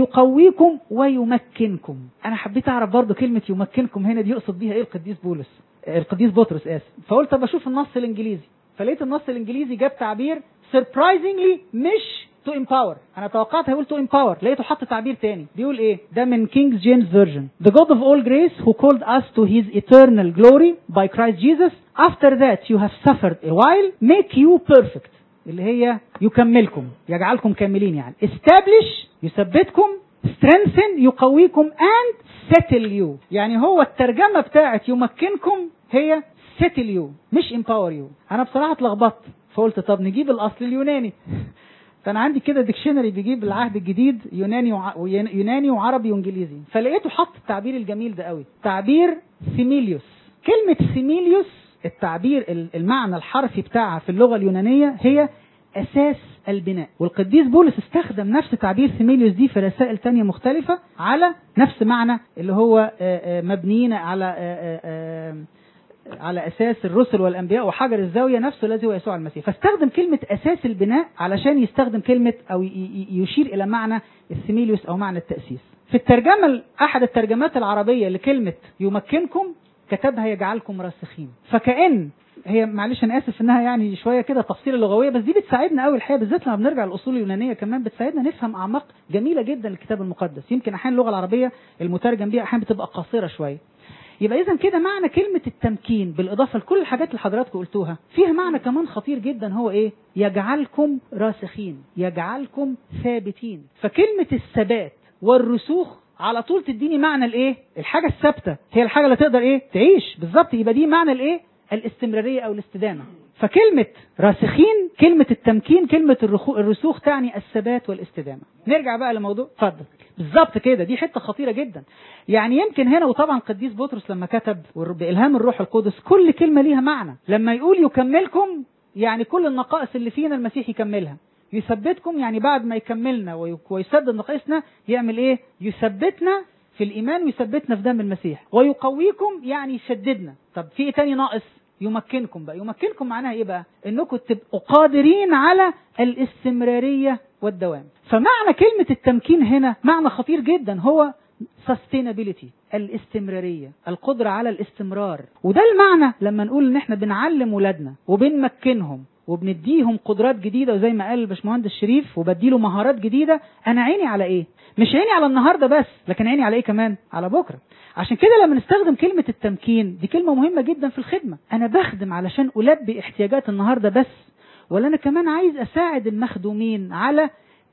يقويكم ويمكنكم انا حبيت اعرف برضو كلمه يمكنكم هنا دي يقصد بيها ايه القديس بولس القديس بطرس اسف فقلت طب اشوف النص الانجليزي فلقيت النص الانجليزي جاب تعبير surprisingly مش to empower انا توقعت هيقول to empower لقيته حط تعبير تاني بيقول ايه ده من King James Version the God of all grace who called us to his eternal glory by Christ Jesus after that you have suffered a while make you perfect اللي هي يكملكم يجعلكم كاملين يعني establish يثبتكم strengthen يقويكم and settle you يعني هو الترجمة بتاعت يمكنكم هي settle you مش empower you انا بصراحة اتلخبطت فقلت طب نجيب الاصل اليوناني فانا عندي كده ديكشنري بيجيب العهد الجديد يوناني وع... يوناني وعربي وانجليزي فلقيته حط التعبير الجميل ده قوي تعبير سيميليوس كلمة سيميليوس التعبير ال- المعنى الحرفي بتاعها في اللغة اليونانية هي أساس البناء والقديس بولس استخدم نفس تعبير سيميليوس دي في رسائل تانية مختلفة على نفس معنى اللي هو آه، آه، مبنيين على آه، آه، آه، على اساس الرسل والانبياء وحجر الزاويه نفسه الذي هو يسوع المسيح فاستخدم كلمه اساس البناء علشان يستخدم كلمه او ي- ي- يشير الى معنى السيميليوس او معنى التاسيس في الترجمه ال- احد الترجمات العربيه لكلمه يمكنكم كتبها يجعلكم راسخين فكأن هي معلش انا اسف انها يعني شويه كده تفصيله لغويه بس دي بتساعدنا قوي الحقيقه بالذات لما بنرجع للاصول اليونانيه كمان بتساعدنا نفهم اعماق جميله جدا للكتاب المقدس يمكن احيانا اللغه العربيه المترجم بيها احيانا بتبقى قاصره شويه يبقى اذا كده معنى كلمه التمكين بالاضافه لكل الحاجات اللي حضراتكم قلتوها فيها معنى كمان خطير جدا هو ايه يجعلكم راسخين يجعلكم ثابتين فكلمه الثبات والرسوخ على طول تديني معنى الايه الحاجه الثابته هي الحاجه اللي تقدر ايه تعيش بالظبط يبقى دي معنى الايه الاستمراريه او الاستدامه فكلمة راسخين كلمة التمكين كلمة الرخو- الرسوخ تعني الثبات والاستدامة نرجع بقى لموضوع اتفضل بالظبط كده دي حتة خطيرة جدا يعني يمكن هنا وطبعا قديس بطرس لما كتب والر- بإلهام الروح القدس كل كلمة ليها معنى لما يقول يكملكم يعني كل النقائص اللي فينا المسيح يكملها يثبتكم يعني بعد ما يكملنا وي- ويسدد نقائصنا يعمل ايه يثبتنا في الايمان ويثبتنا في دم المسيح ويقويكم يعني يشددنا طب في ايه تاني ناقص يمكنكم بقى يمكنكم معناها ايه بقى انكم تبقوا قادرين على الاستمرارية والدوام فمعنى كلمة التمكين هنا معنى خطير جدا هو sustainability الاستمرارية القدرة على الاستمرار وده المعنى لما نقول ان احنا بنعلم ولادنا وبنمكنهم وبنديهم قدرات جديده وزي ما قال الباشمهندس شريف وبديله مهارات جديده انا عيني على ايه مش عيني على النهارده بس لكن عيني على ايه كمان على بكره عشان كده لما نستخدم كلمه التمكين دي كلمه مهمه جدا في الخدمه انا بخدم علشان البي احتياجات النهارده بس ولا انا كمان عايز اساعد المخدومين على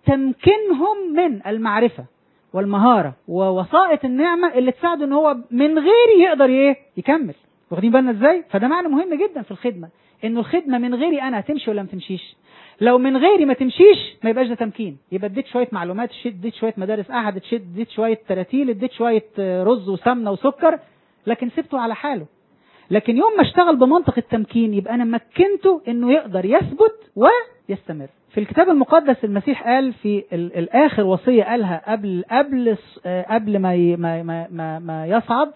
تمكينهم من المعرفه والمهاره ووسائط النعمه اللي تساعده ان هو من غيري يقدر ايه يكمل واخدين بالنا ازاي فده معنى مهم جدا في الخدمه انه الخدمه من غيري انا هتمشي ولا ما تمشيش لو من غيري ما تمشيش ما يبقاش ده تمكين يبقى اديت شويه معلومات شد- اديت شويه مدارس احد شد- اديت شويه تراتيل اديت شويه آه، رز وسمنه وسكر لكن سبته على حاله لكن يوم ما اشتغل بمنطق التمكين يبقى انا مكنته انه يقدر يثبت ويستمر في الكتاب المقدس المسيح قال في ال- الاخر وصيه قالها قبل قبل الص- آه، قبل ما ي- ما ما ما, ما يصعد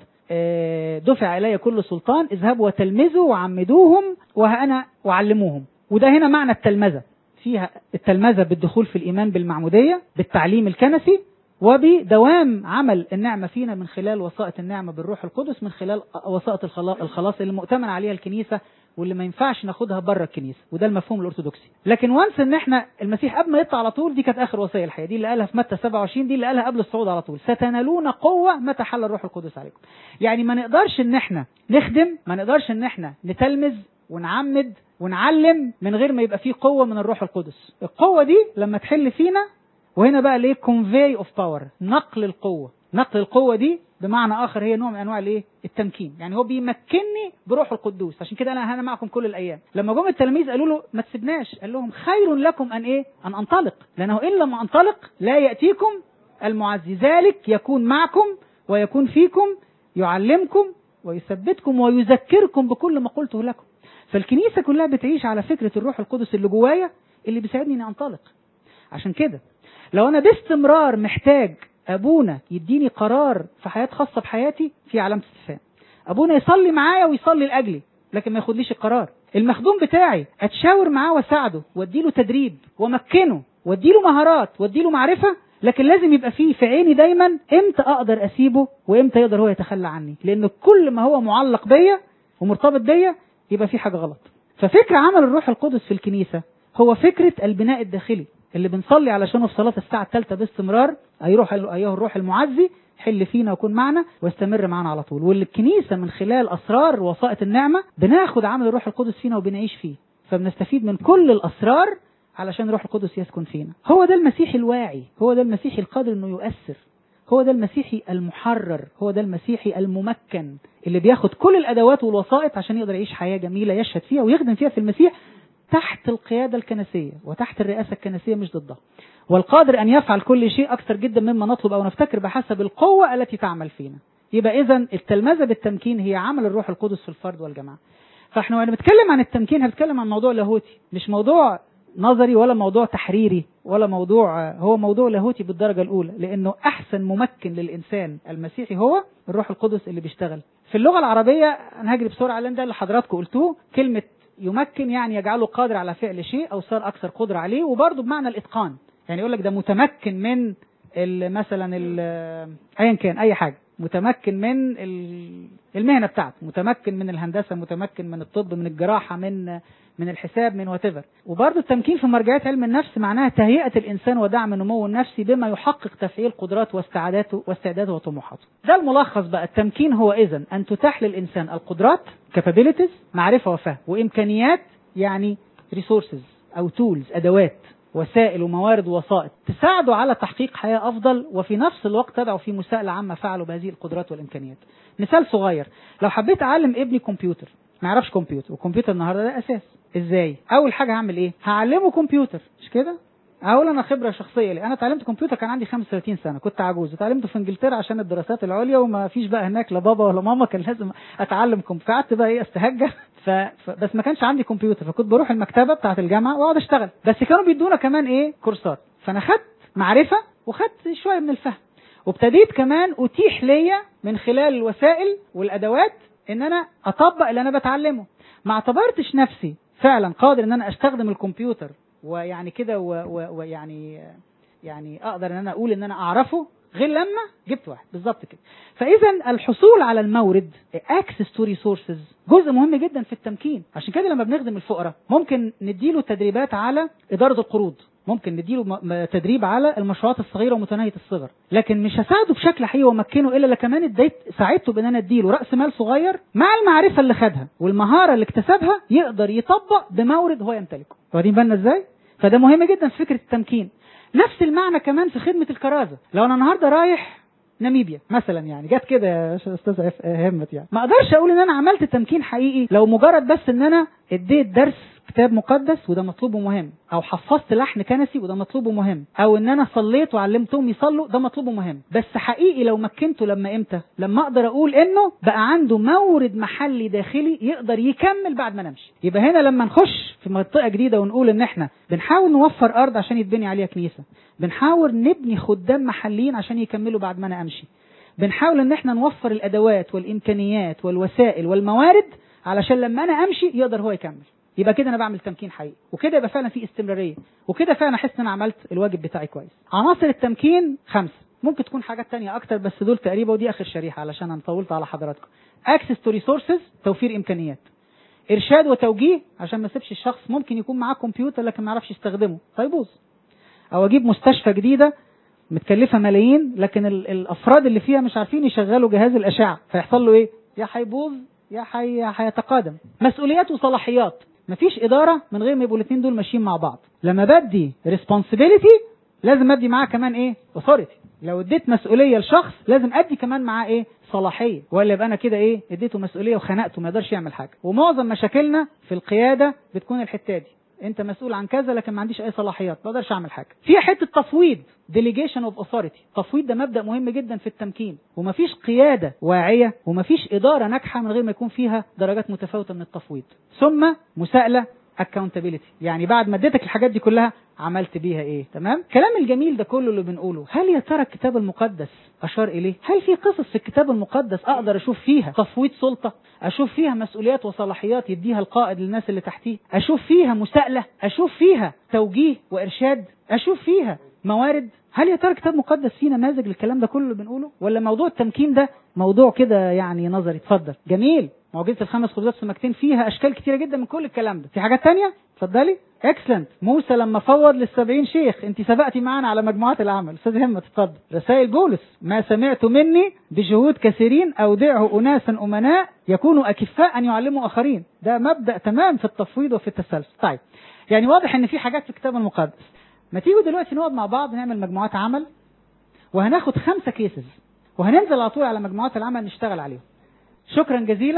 آه، دفع الي كل سلطان اذهبوا وتلمذوا وعمدوهم وانا اعلموهم وده هنا معنى التلمذه فيها التلمذه بالدخول في الايمان بالمعموديه بالتعليم الكنسي وبدوام عمل النعمه فينا من خلال وسائط النعمه بالروح القدس من خلال وسائط الخلا- الخلاص اللي مؤتمن عليها الكنيسه واللي ما ينفعش ناخدها بره الكنيسه وده المفهوم الارثوذكسي لكن وانس ان احنا المسيح قبل ما يطلع على طول دي كانت اخر وصيه الحقيقه دي اللي قالها في متى 27 دي اللي قالها قبل الصعود على طول ستنالون قوه متى حل الروح القدس عليكم يعني ما نقدرش ان احنا نخدم ما نقدرش ان احنا نتلمذ ونعمد ونعلم من غير ما يبقى فيه قوه من الروح القدس القوه دي لما تحل فينا وهنا بقى ليه convey اوف باور نقل القوه نقل القوه دي بمعنى اخر هي نوع من انواع الايه التمكين يعني هو بيمكنني بروح القدوس عشان كده انا انا معكم كل الايام لما جم التلاميذ قالوا له ما تسيبناش قال لهم خير لكم ان ايه ان انطلق لانه ان لم انطلق لا ياتيكم المعزي ذلك يكون معكم ويكون فيكم يعلمكم ويثبتكم ويذكركم بكل ما قلته لكم فالكنيسه كلها بتعيش على فكره الروح القدس اللي جوايا اللي بيساعدني اني انطلق عشان كده لو انا باستمرار محتاج ابونا يديني قرار في حياه خاصه بحياتي في علامه استفهام ابونا يصلي معايا ويصلي لاجلي لكن ما ياخدليش القرار المخدوم بتاعي اتشاور معاه واساعده واديله تدريب وامكنه واديله مهارات واديله معرفه لكن لازم يبقى فيه في عيني دايما امتى اقدر اسيبه وامتى يقدر هو يتخلى عني لان كل ما هو معلق بيا ومرتبط بيا يبقى في حاجه غلط ففكر عمل الروح القدس في الكنيسه هو فكره البناء الداخلي اللي بنصلي علشانه في صلاه الساعه الثالثه باستمرار ايروح ايها الروح المعزي حل فينا وكن معنا واستمر معنا على طول واللي الكنيسه من خلال اسرار وسائط النعمه بناخد عمل الروح القدس فينا وبنعيش فيه فبنستفيد من كل الاسرار علشان روح القدس يسكن فينا هو ده المسيحي الواعي هو ده المسيحي القادر انه يؤثر هو ده المسيحي المحرر هو ده المسيحي الممكن اللي بياخد كل الادوات والوسائط عشان يقدر يعيش حياه جميله يشهد فيها ويخدم فيها في المسيح تحت القياده الكنسيه وتحت الرئاسه الكنسيه مش ضدها والقادر ان يفعل كل شيء اكثر جدا مما نطلب او نفتكر بحسب القوه التي تعمل فينا يبقى اذا التلمذه بالتمكين هي عمل الروح القدس في الفرد والجماعه فاحنا وانا بنتكلم عن التمكين هنتكلم عن موضوع لاهوتي مش موضوع نظري ولا موضوع تحريري ولا موضوع هو موضوع لاهوتي بالدرجه الاولى لانه احسن ممكن للانسان المسيحي هو الروح القدس اللي بيشتغل في اللغه العربيه انا هجري بسرعه لان ده اللي حضراتكم قلتوه كلمه يمكن يعني يجعله قادر على فعل شيء او صار اكثر قدره عليه وبرضه بمعنى الاتقان يعني يقول لك ده متمكن من ال- مثلا ال- ايا كان اي حاجه متمكن من ال- المهنه بتاعته متمكن من الهندسه متمكن من الطب من الجراحه من من الحساب من وات وبرضه التمكين في مرجعيات علم النفس معناها تهيئه الانسان ودعم نموه النفسي بما يحقق تفعيل قدراته واستعداده واستعداده وطموحاته. ده الملخص بقى التمكين هو اذا ان تتاح للانسان القدرات capabilities معرفه وفهم وامكانيات يعني resources او tools ادوات وسائل وموارد ووسائط تساعده على تحقيق حياة أفضل وفي نفس الوقت تدعو في مساءلة عما فعلوا بهذه القدرات والإمكانيات مثال صغير لو حبيت أعلم ابني كمبيوتر ما يعرفش كمبيوتر والكمبيوتر النهارده ده أساس إزاي أول حاجة هعمل إيه هعلمه كمبيوتر مش كده اقول انا خبره شخصيه لي انا اتعلمت كمبيوتر كان عندي 35 سنه كنت عجوز اتعلمته في انجلترا عشان الدراسات العليا وما فيش بقى هناك لا بابا ولا ماما كان لازم اتعلم كمبيوتر قعدت بقى ايه استهجى ف... ف... بس ما كانش عندي كمبيوتر فكنت بروح المكتبه بتاعه الجامعه واقعد اشتغل بس كانوا بيدونا كمان ايه كورسات فانا خدت معرفه وخدت شويه من الفهم وابتديت كمان اتيح ليا من خلال الوسائل والادوات ان انا اطبق اللي انا بتعلمه ما اعتبرتش نفسي فعلا قادر ان انا استخدم الكمبيوتر ويعني كده و- و- ويعني يعني اقدر ان انا اقول ان انا اعرفه غير لما جبت واحد بالظبط كده فاذا الحصول على المورد access to resources جزء مهم جدا في التمكين عشان كده لما بنخدم الفقراء ممكن نديله تدريبات على اداره القروض ممكن نديله م- م- تدريب على المشروعات الصغيره ومتناهيه الصغر لكن مش هساعده بشكل حقيقي وامكنه الا لو كمان اديت ساعدته بان انا اديله راس مال صغير مع المعرفه اللي خدها والمهاره اللي اكتسبها يقدر يطبق بمورد هو يمتلكه واخدين بالنا ازاي فده مهم جدا في فكره التمكين نفس المعنى كمان في خدمه الكرازه لو انا النهارده رايح ناميبيا مثلا يعني جت كده يا استاذ عف- همت يعني ما اقدرش اقول ان انا عملت تمكين حقيقي لو مجرد بس ان انا اديت درس كتاب مقدس وده مطلوب ومهم او حفظت لحن كنسي وده مطلوب ومهم او ان انا صليت وعلمتهم يصلوا ده مطلوب ومهم بس حقيقي لو مكنته لما امتى لما اقدر اقول انه بقى عنده مورد محلي داخلي يقدر يكمل بعد ما نمشي يبقى هنا لما نخش في منطقه جديده ونقول ان احنا بنحاول نوفر ارض عشان يتبني عليها كنيسه بنحاول نبني خدام محليين عشان يكملوا بعد ما انا امشي بنحاول ان احنا نوفر الادوات والامكانيات والوسائل والموارد علشان لما انا امشي يقدر هو يكمل يبقى كده انا بعمل تمكين حقيقي وكده يبقى فعلا في استمراريه وكده فعلا احس ان انا عملت الواجب بتاعي كويس عناصر التمكين خمسه ممكن تكون حاجات تانية اكتر بس دول تقريبا ودي اخر شريحه علشان انا طولت على حضراتكم اكسس تو ريسورسز توفير امكانيات ارشاد وتوجيه عشان ما اسيبش الشخص ممكن يكون معاه كمبيوتر لكن ما يعرفش يستخدمه فيبوظ او اجيب مستشفى جديده متكلفه ملايين لكن ال- الافراد اللي فيها مش عارفين يشغلوا جهاز الاشعه فيحصل له ايه يا هيبوظ يا حي... يا هيتقادم مسؤوليات وصلاحيات مفيش اداره من غير ما يبقوا الاثنين دول ماشيين مع بعض لما بدي responsibility لازم ادي معاه كمان ايه authority لو اديت مسؤوليه لشخص لازم ادي كمان معاه ايه صلاحيه ولا يبقى انا كده ايه اديته مسؤوليه وخنقته ما يقدرش يعمل حاجه ومعظم مشاكلنا في القياده بتكون الحته دي انت مسؤول عن كذا لكن ما عنديش اي صلاحيات ما اقدرش اعمل حاجه في حته تفويض delegation of authority التفويض ده مبدا مهم جدا في التمكين ومفيش قياده واعيه ومفيش اداره ناجحه من غير ما يكون فيها درجات متفاوته من التفويض ثم مساءله accountability يعني بعد ما اديتك الحاجات دي كلها عملت بيها ايه تمام كلام الجميل ده كله اللي بنقوله هل يا ترى الكتاب المقدس اشار اليه هل في قصص في الكتاب المقدس اقدر اشوف فيها تفويض سلطه اشوف فيها مسؤوليات وصلاحيات يديها القائد للناس اللي تحتيه اشوف فيها مساءله اشوف فيها توجيه وارشاد اشوف فيها موارد هل يا ترى الكتاب المقدس فيه نماذج للكلام ده كله اللي بنقوله ولا موضوع التمكين ده موضوع كده يعني نظري اتفضل جميل معجزه الخمس خبزات في مكتين فيها اشكال كتيره جدا من كل الكلام ده في حاجات تانية اتفضلي اكسلنت موسى لما فوض للسبعين شيخ انت سبقتي معانا على مجموعات العمل استاذ همة اتفضل رسائل بولس ما سمعت مني بشهود كثيرين اودعه اناسا امناء يكونوا اكفاء ان يعلموا اخرين ده مبدا تمام في التفويض وفي التسلسل طيب يعني واضح ان في حاجات في الكتاب المقدس ما تيجوا دلوقتي نقعد مع بعض نعمل مجموعات عمل وهناخد خمسة كيسز وهننزل على طول على مجموعات العمل نشتغل عليهم شكرا جزيلا